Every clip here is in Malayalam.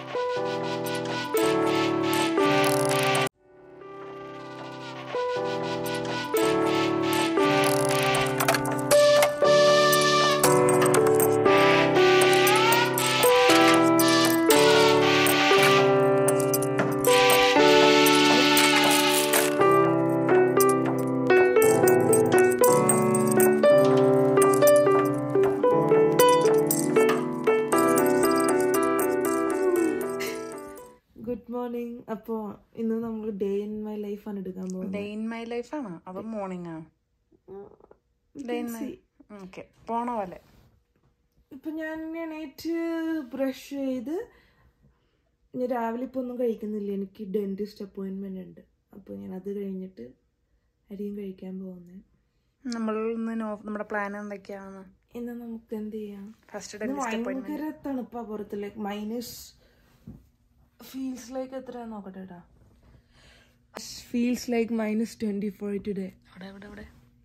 ഗുഡ് മോർണിംഗ് അപ്പോ ഇന്ന് നമ്മൾ ഡേ ഇൻ മൈ ലൈഫ് ആണ് എടുക്കാൻ പോകുന്നത് ഡേ ഇൻ മൈ ലൈഫ് ആണോ അതോ മോർണിംഗ് ആണ് ഡേ ഇൻ മൈ ഓക്കെ പോണ പോലെ ഇപ്പൊ ഞാൻ എണീറ്റ് ബ്രഷ് ചെയ്ത് ഞാൻ രാവിലെ ഇപ്പൊ ഒന്നും കഴിക്കുന്നില്ല എനിക്ക് ഡെന്റിസ്റ്റ് അപ്പോയിന്റ്മെന്റ് ഉണ്ട് അപ്പൊ ഞാൻ അത് കഴിഞ്ഞിട്ട് അരിയും കഴിക്കാൻ പോകുന്നത് നമ്മൾ ഇന്ന് നോ- നമ്മുടെ പ്ലാൻ എന്തൊക്കെയാണ് ഇന്ന് നമുക്ക് എന്ത് ചെയ്യാം ഫസ്റ്റ് ഇന്ന് ഡെന്റിസ്റ്റ് അപ്പോയിന്റ്മെന്റ് ഭയങ്കര തണുപ്പാ പുറത്ത് ലൈക്ക് മൈനസ് ഫീൽസ് ലൈക്ക് എത്ര നോക്കട്ടെ കേട്ടാ feels like minus twenty four today അവിടെ അവിടെ അവിടെ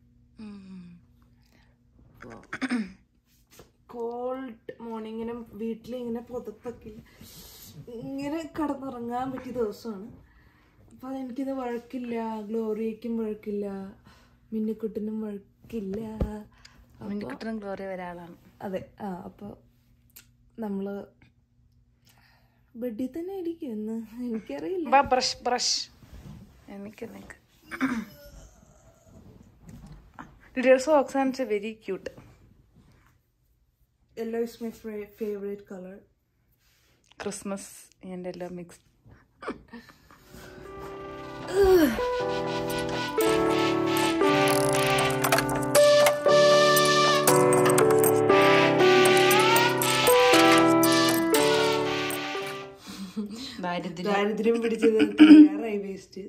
കോൾഡ് മോർണിംഗിനും വീട്ടിൽ ഇങ്ങനെ പുതപ്പൊക്കെ ഇങ്ങനെ കടന്നുറങ്ങാൻ പറ്റിയ ദിവസമാണ് അപ്പൊ എനിക്കിത് വഴക്കില്ല ഗ്ലോറിയയ്ക്കും വഴക്കില്ല മിന്നിക്കുട്ടിനും വഴക്കില്ല മിനിക്കുട്ടനും ഗ്ലോറി ഒരാളാണ് അതെ ആ അപ്പൊ നമ്മള് ബെഡിൽ തന്നെ ഇരിക്കും എന്ന് എനിക്കറിയില്ല വാ ബ്രഷ് ബ്രഷ് എനിക്ക് നിക്ക് dear socks and very cute yellow is my favourite colour Christmas എൻ്റെ എല്ലാം മിക്സ് ദാരിദ്ര്യം ദാരിദ്ര്യം പിടിച്ചത് തയ്യാറായി വേസ്റ്റ്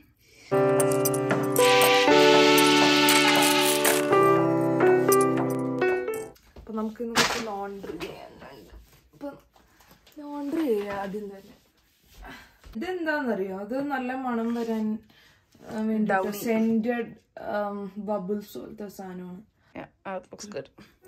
അപ്പൊ നമുക്ക് ഇന്ന് കുറച്ച് ലോണ്ടറി ചെയ്യാനുണ്ട് അപ്പൊ ലോണ്ടറി ചെയ്യാം ആദ്യം തന്നെ ഇതെന്താന്നറിയോ അത് നല്ല മണം വരാൻ വേണ്ടി സെന്റഡ് ബബിൾസ് പോലത്തെ സാധനമാണ് Yeah, that looks good.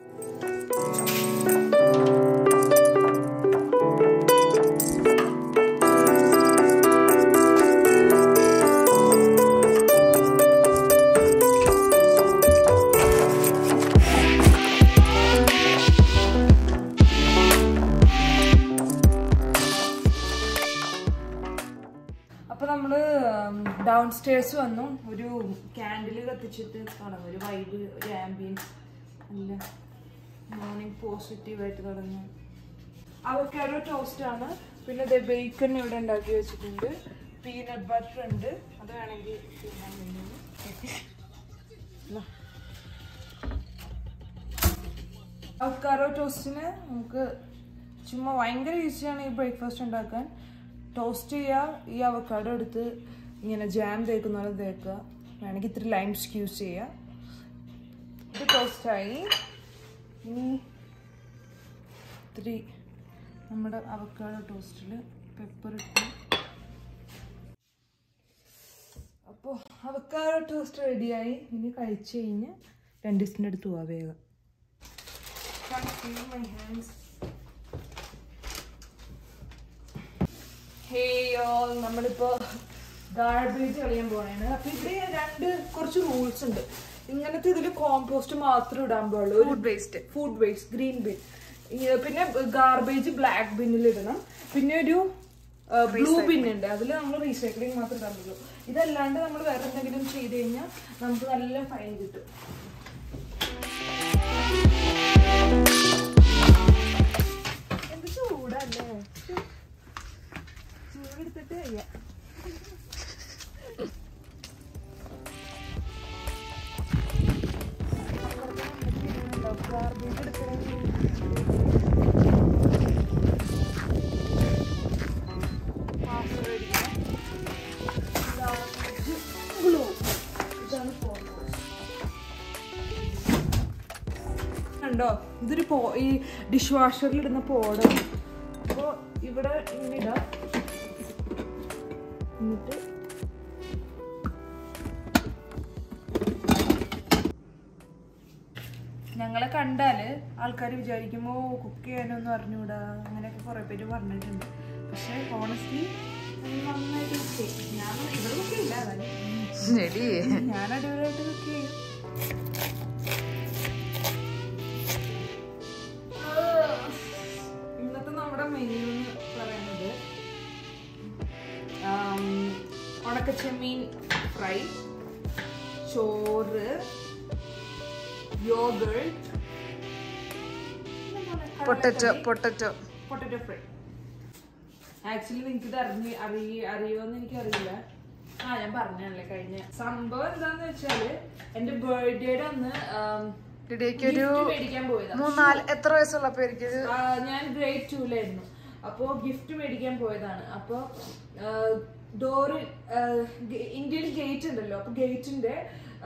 അപ്പൊ നമ്മള് ഡൗൺ സ്റ്റേഴ്സ് വന്നു ഒരു ക്യാൻഡിൽ കത്തിച്ചിട്ട് തുടങ്ങും ഒരു വൈബ് ഒരു ആംബിയൻസ് നല്ല മോർണിംഗ് പോസിറ്റീവ് ആയിട്ട് തുടങ്ങി അവക്കാരോ ടോസ്റ്റ് ആണ് പിന്നെ ബേക്കൺ ഇവിടെ ഉണ്ടാക്കി വെച്ചിട്ടുണ്ട് പീനട്ട് ബട്ടർ ഉണ്ട് അത് വേണമെങ്കിൽ തിന്നാൻ വേണ്ടി അവക്കാരോ ടോസ്റ്റിന് നമുക്ക് ചുമ്മാ ഭയങ്കര ഈസിയാണ് ഈ ബ്രേക്ക്ഫാസ്റ്റ് ഉണ്ടാക്കാൻ ടോസ്റ്റ് ചെയ്യുക ഈ അവക്കാടോ എടുത്ത് ഇങ്ങനെ ജാം തേക്കുന്ന പോലെ തേക്കുക വേണമെങ്കിൽ ഇത്തിരി ലൈം സ്ക്യൂസ് ചെയ്യുക ഇത് ടോസ്റ്റായി ഇനി ഇത്തിരി നമ്മുടെ അവക്കാടോ ടോസ്റ്റിൽ പെപ്പർ ഇട്ട് അപ്പോൾ അവക്കാടോ ടോസ്റ്റ് റെഡിയായി ഇനി കഴിച്ച് കഴിഞ്ഞ് രണ്ടീസിൻ്റെ അടുത്ത് പോവാം വേഗം can't feel my hands. Hey all, നമ്മളിപ്പോ ഗാർബേജ് കളയാൻ പോണേണ് അപ്പൊ ഇവിടെ രണ്ട് കുറച്ച് റൂൾസ് ഉണ്ട് ഇങ്ങനത്തെ ഇതിൽ കോമ്പോസ്റ്റ് മാത്രം ഇടാൻ പാടുള്ളൂ food waste food waste green bin പിന്നെ ഗാർബേജ് ബ്ലാക്ക് ബിന്നിൽ ഇടണം പിന്നെ ഒരു ബ്ലൂ ബിൻ ഉണ്ട് അതിൽ നമ്മൾ റീസൈക്ലിംഗ് മാത്രം ഇടാൻ പറ്റുള്ളൂ ഇതല്ലാണ്ട് നമ്മൾ വേറെ എന്തെങ്കിലും ചെയ്ത് കഴിഞ്ഞാൽ നമുക്ക് നല്ല ഫൈൻ കിട്ടും എന്ത് ചൂടല്ലേ ചൂടെടുത്തിട്ട് വയ്യ ഗാർബേജ് എടുക്കണമെങ്കിൽ ബ്ലൂ ഇതാണ് കോമ്പോസ്റ്റ് കണ്ടോ ഇതൊരു പോ ഈ ഡിഷ് വാഷറിൽ ഇടുന്ന പോടാണ് അപ്പോൾ ഇവിടെ ഇങ്ങനെ ഇടാം എന്നിട്ട് ഞങ്ങളെ കണ്ടാല് ആൾക്കാർ വിചാരിക്കുമ്പോ കുക്ക് ചെയ്യാനൊന്നും അറിഞ്ഞൂടാ അങ്ങനെയൊക്കെ കുറെ പേര് പറഞ്ഞിട്ടുണ്ട് പക്ഷെ ഹോണസ്റ്റ്ലി നന്നായിട്ട് കുക്ക് ചെയ്യും ഞാൻ ഇവിടെ കുക്ക് ചെയ്യില്ല അതാണ് ശരി ഞാൻ അടിപൊളിയായിട്ട് കുക്ക് ചെയ്യും ഇന്നത്തെ നമ്മുടെ മെനു എന്ന് പറയുന്നത് ആം, ഉണക്കച്ചെമ്മീൻ ഫ്രൈ ചോറ് yogurt potato potato potato fry actually നിങ്ങൾക്ക് ഇത് അറിഞ്ഞ് അറിയ അറിയുമെന്ന് എനിക്ക് അറിയില്ല ആ ഞാൻ പറഞ്ഞല്ലേ കഴിഞ്ഞ സംഭവം എന്താന്ന് വെച്ചാല് എന്റെ ബർത്ത്ഡേയുടെ അന്ന് ഇടയ്ക്ക് ഒരു gift മേടിക്കാൻ പോയതാ മൂന്നാല് എത്ര വയസ്സുള്ളപ്പോ എനിക്ക് ആ, ഞാൻ ഗ്രേഡ് ടൂലായിരുന്നു അപ്പോ ഗിഫ്റ്റ് മേടിക്കാൻ പോയതാണ് അപ്പോ ഡോറ് ഇന്ത്യയിൽ ഗേറ്റ് ഉണ്ടല്ലോ അപ്പൊ ഗേറ്റിന്റെ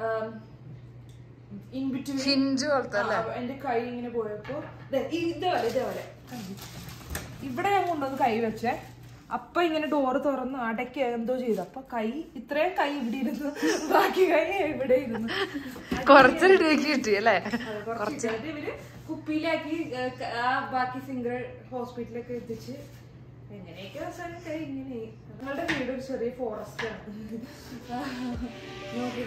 ഇൻ ബിറ്റ്വീൻ ഹിഞ്ച് പോലത്തെ അല്ലേ എന്റെ കൈ ഇങ്ങനെ പോയപ്പോ ദേ, ഈ- ഇതേപോലെ ഇതേപോലെ ഇവിടെ ഞാൻ കൊണ്ടുവന്ന് കൈ വെച്ചേ അപ്പൊ ഇങ്ങനെ ഡോറ് തുറന്ന് അടയ്ക്കുക എന്തോ ചെയ്തു അപ്പൊ കൈ ഇത്രയും കൈ ഇവിടെ ഇരുന്നു ബാക്കി കൈ ഇവിടെ ഇരുന്നു കുറച്ച് ഇടയ്ക്ക് കിട്ടി അല്ലേ അത് കുറച്ച് ഇട്ടിട്ട് ഇവര് കുപ്പിയിലാക്കി ഏ, ക- ആ ബാക്കി ഫിംഗർ ഹോസ്പിറ്റലൊക്കെ എത്തിച്ച് എങ്ങനെയൊക്കെ അവസാനം കൈ ഇങ്ങനെ ഞങ്ങളുടെ വീട് ഒരു ചെറിയ ഫോറസ്റ്റ് ആണ് നോക്കി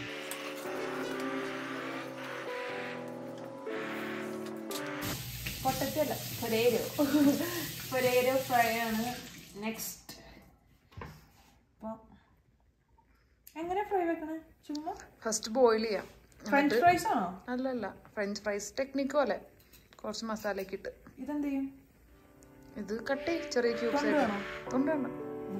പൊട്ടറ്റോ അല്ല പൊരേരോ പൊരേരോ ഫ്രൈ ആണ് നെക്സ്റ്റ് അപ്പൊ എങ്ങനെ ഫ്രൈ വെക്കണേ ചുമ്മാ ഫസ്റ്റ് ബോയിൽ ചെയ്യാം ഫ്രഞ്ച് ഫ്രൈസ് ആണോ അല്ലല്ല ഫ്രഞ്ച് ഫ്രൈസ് ടെക്നിക്ക് പോലെ കുറച്ച് മസാലയൊക്കെ ഇട്ട് ഇതെന്ത് ചെയ്യും ഇത് കട്ട് ചെയ്യ് ചെറിയ ക്യൂബ്സ് തൊണ്ട് ആയിട്ട് വേണോ? തൊണ്ടുവേണ്ട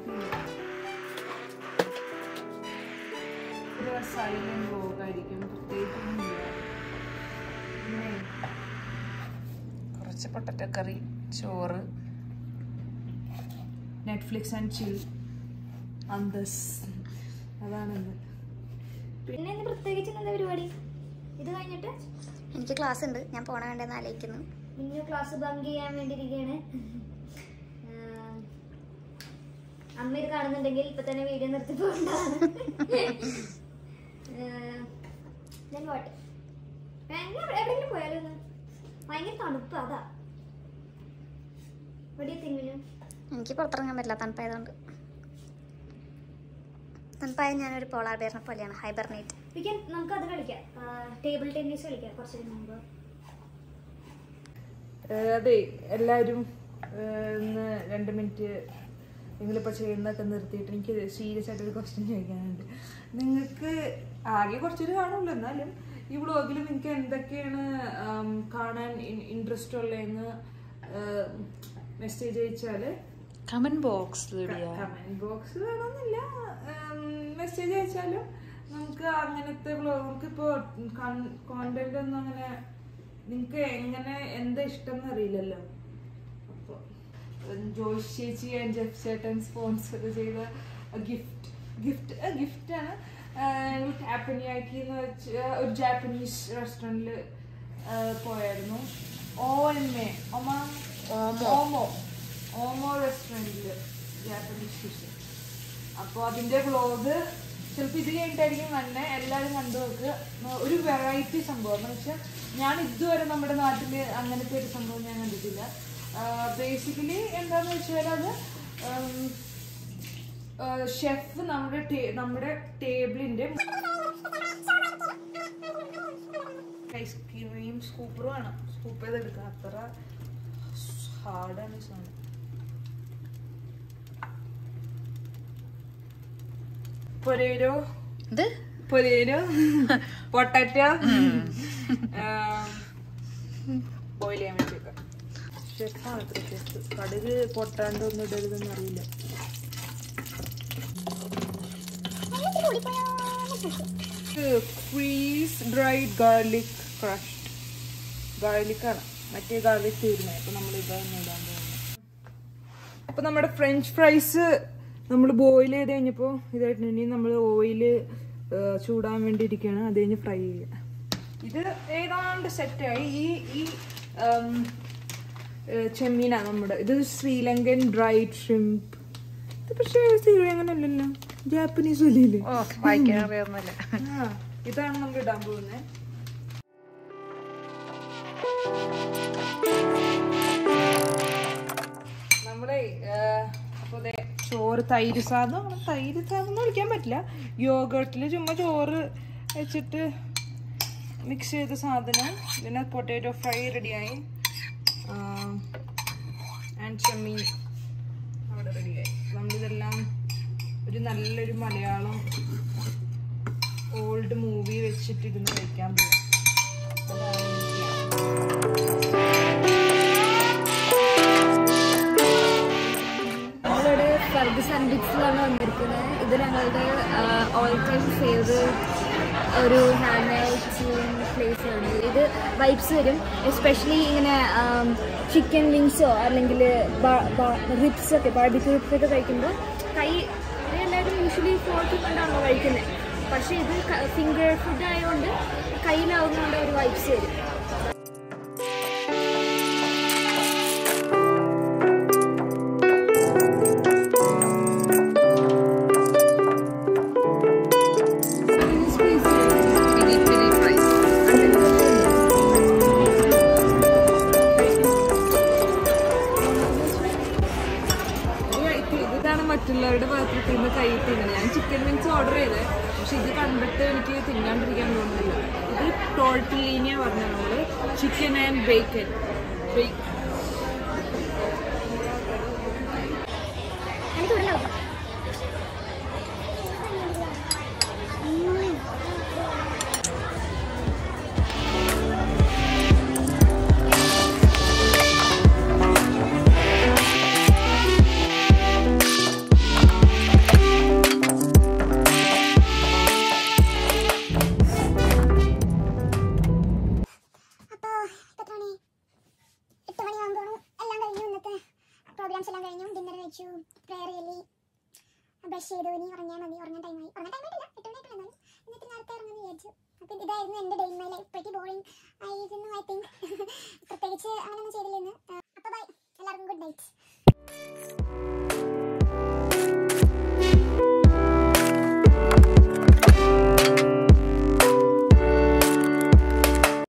ഒരു സൈലന്റ് വ്ലോഗായിരിക്കും പ്രത്യേകിച്ചൊന്നുമില്ല പിന്നെ കുറച്ച് പൊട്ടറ്റോ കറി ചോറ് നെറ്റ്ഫ്ലിക്സ് ആൻഡ് ചിൽ അന്തസ് അതാണെന്ന് പിന്നെ ഇന്ന് പ്രത്യേകിച്ച് എന്താ പരിപാടി ഇത് കഴിഞ്ഞിട്ട് എനിക്ക് ക്ലാസ് ഉണ്ട് ഞാൻ പോണ വേണ്ടെന്ന് ആലോചിക്കുന്നു ഇന്ന് ക്ലാസ് ബങ്ക് ചെയ്യാൻ വേണ്ടിയിരിക്കുകയാണ് അമ്മ ഇത് കാണുന്നുണ്ടെങ്കിൽ ഇപ്പൊ തന്നെ വീഡിയോ നിർത്തി പോകണ്ടാണ് ഞാൻ പോട്ടെ ഭയങ്കര എവിടെയെങ്കിലും പോയാലോ ഒന്ന് ഭയങ്കര തണുപ്പ് അതാ ഇവിടെ തിങ്ങിലും എനിക്ക് പുറത്തിറങ്ങാൻ പറ്റില്ല തണുപ്പായതുകൊണ്ട് തണുപ്പായ ഞാനൊരു പോളാർ ബെയറിനെ പോലെയാണ് ഹൈബർനേറ്റ് വിക്കാൻ നമുക്ക് അത് കളിക്കാം ടേബിൾ ടെന്നീസ് കളിക്കാം കുറച്ച് മുമ്പ് ഏഹ് അതെ എല്ലാവരും ഏഹ് ഇന്ന് രണ്ട് മിനിറ്റ് നിങ്ങളിപ്പോൾ ചെയ്യുന്നതൊക്കെ നിർത്തിയിട്ട് എനിക്ക് സീരിയസ് ആയിട്ടൊരു ക്വസ്റ്റ്യൻ ചോദിക്കാനുണ്ട് നിങ്ങൾക്ക് ആകെ കുറച്ചൊരു കാണുമല്ലോ എന്നാലും ഈ വ്ളോഗിൽ നിങ്ങൾക്ക് എന്തൊക്കെയാണ് ആം, കാണാൻ ഇൻട്രസ്റ്റ് ഉള്ളതെന്ന് മെസ്സേജ് അയച്ചാൽ കമന്റ് ബോക്സ് ഇടുക കമന്റ് ബോക്സ് വേണമെന്നില്ല മെസ്സേജ് അയച്ചാലും നമുക്ക് അങ്ങനത്തെ വ്ളോഗ് നമുക്കിപ്പോൾ കോണ്ടന്റ് ഒന്നും അങ്ങനെ നിങ്ങൾക്ക് എങ്ങനെ എന്താ ഇഷ്ടം എന്ന് അറിയില്ലല്ലോ അപ്പോൾ ജോഷ് ചേച്ചി ആൻഡ് ജെഫ് ചേട്ടൻ സ്പോൺസർ ചെയ്ത ഗിഫ്റ്റ് ഗിഫ്റ്റ് ഗിഫ്റ്റാണ് ഞങ്ങൾ ടാപ്പനിയാക്കി എന്ന് വെച്ച് ഒരു ജാപ്പനീസ് റെസ്റ്റോറൻറ്റിൽ പോയായിരുന്നു ഓ എം എ ഒമ ഓമോ ഓമോ റെസ്റ്റോറൻറ്റിൽ ജാപ്പനീസ് ഡിഷ് അപ്പോൾ അതിൻ്റെ വ്ളോഗ് ചിലപ്പോൾ ഇത് കഴിഞ്ഞിട്ടായിരിക്കും തന്നെ എല്ലാവരും കണ്ടു നോക്കുക ന- ഒരു വെറൈറ്റി സംഭവം എന്ന് വെച്ചാൽ ഞാൻ ഇതുവരെ നമ്മുടെ നാട്ടിൽ അങ്ങനത്തെ ഒരു സംഭവം ഞാൻ കണ്ടിട്ടില്ല ബേസിക്കലി എന്താന്ന് വെച്ചാൽ അത് ഷെഫ് നമ്മുടെ ടേ- നമ്മുടെ ടേബിളിന്റെ ഐസ്ക്രീം സ്കൂപ്പർ വേണം സ്കൂപ്പ് ചെയ്തെടുക്കാം അത്ര ഹാർഡാണ് ഈ സാധനം പൊരേരോ ഇത് പൊരേരോ പൊട്ടാറ്റോ ബോയിൽ ചെയ്യാൻ വേണ്ടി വെക്കാം ഷെഫാണ് അത്ര ഷെഫ് കടുക് പൊട്ടാണ്ട് ഒന്നും ഇടരുതെന്ന് അറിയില്ല ഫ്രീസ് ഡ്രൈഡ് ഗാർലിക് ക്രഷ്ഡ് ഗാർലിക്കാണ് മറ്റേ ഗാർലിക് തീർന്നു അപ്പൊ നമ്മൾ ഇതാണ് ഇടാൻ പോകുന്നത് അപ്പൊ നമ്മുടെ ഫ്രഞ്ച് ഫ്രൈസ് നമ്മൾ ബോയിൽ ചെയ്ത് കഴിഞ്ഞപ്പോൾ ഇതായിട്ട് ഇനി നമ്മൾ ഓയില് ചൂടാൻ വേണ്ടി ഇരിക്കുകയാണ് അത് കഴിഞ്ഞ് ഫ്രൈ ചെയ്യുക ഇത് ഏതാണ്ട് സെറ്റായി ഈ ഈ ഉം, ഏഹ്, ചെമ്മീനാണ് നമ്മുടെ ഇത് ശ്രീലങ്കൻ ഡ്രൈഡ് ഷ്രിംപ് ഇത് പക്ഷേ ശ്രീലങ്കൻ അല്ലല്ലോ ജാപ്പനീസ് അല്ലേ ഓ വായിക്കാൻ അറിയാവുന്നല്ലേ ആ, ഇതാണ് നമ്മൾ ഇടാൻ പോകുന്നത് നമ്മളെ ചോറ് തൈര് സാധം അങ്ങനെ തൈര് സാധം എന്ന് വിളിക്കാൻ പറ്റില്ല യോഗട്ടിൽ ചുമ്മാ ചോറ് വെച്ചിട്ട് മിക്സ് ചെയ്ത സാധനം പിന്നെ പൊട്ടാറ്റോ ഫ്രൈ റെഡിയായി ആൻഡ് ചെമ്മീൻ അവിടെ റെഡിയായി നമ്മളിതെല്ലാം ഒരു നല്ലൊരു മലയാളം ഓൾഡ് മൂവി വെച്ചിട്ടിരുന്ന് കഴിക്കാൻ പോകും അതാണ് എനിക്ക് നമ്മളിവിടെ ഫർഗസ് അൻബിക്സിലാണ് വന്നിരിക്കുന്നത് ഇത് ഞങ്ങളുടെ ഓൾ ടൈം ഫേവറേറ്റ് ഒരു ഹാങ് ഔട്ട് പ്ലേസ് ആണ് ഇത് വൈബ്സ് വരും എസ്പെഷ്യലി ഇങ്ങനെ ചിക്കൻ വിങ്സോ അല്ലെങ്കിൽ റിപ്സ് ഒക്കെ ബാർബിക്യൂ റിപ്സ് ഒക്കെ കഴിക്കുമ്പോൾ കൈ ഇത് എല്ലാവരും യൂഷ്വലി ഫോർട്ടി കൊണ്ടാണല്ലോ കഴിക്കുന്നത് പക്ഷേ ഇത് ഫിംഗർ ഫുഡ് ആയതുകൊണ്ട് കയ്യിലാവുന്നതുകൊണ്ട് ഒരു വൈബ്സ് വരും ഇതാണ് മറ്റുള്ളവരുടെ പാത്രത്തിൽ നിന്ന് കൈ തിന്നുന്നത് ഞാൻ ചിക്കൻ വിങ്സ് ഓർഡർ ചെയ്തത് പക്ഷെ ഇത് കണ്ടിട്ട് എനിക്ക് തിന്നാണ്ടിരിക്കാൻ തോന്നുന്നില്ല ഇത് ടോൾട്ടിലീനിയ പറഞ്ഞ നമ്മള് ചിക്കൻ ആൻഡ് ബേക്കൻ എനിക്ക് ഉരുളാവും അപ്പോൾ എത്ര മണി എട്ട് മണിയാകുമ്പോൾ എല്ലാം കഴിഞ്ഞു ഇന്നത്തെ പ്രോഗ്രാംസ് എല്ലാം കഴിഞ്ഞു ഡിന്നർ കഴിച്ചു പ്രയർ ചൊല്ലി ബ്രഷ് ചെയ്തു ഇനി ഉറങ്ങിയാൽ മതി ഉറങ്ങാൻ ടൈമായി ഉറങ്ങാൻ ടൈമായിട്ടില്ല എട്ട് മണിയായിട്ടില്ല എന്നാലും ഇന്നത്തെ നേരത്തെ ഇറങ്ങുമെന്ന് വിചാരിച്ചു അപ്പം ഇതായിരുന്നു എൻ്റെ day in my life very boring ആയിരുന്നു ഐ തിങ്ക് പ്രത്യേകിച്ച് അങ്ങനെയൊന്നും ചെയ്തില്ല ഇന്ന് അപ്പോൾ ബൈ എല്ലാവർക്കും ഗുഡ് നൈറ്റ്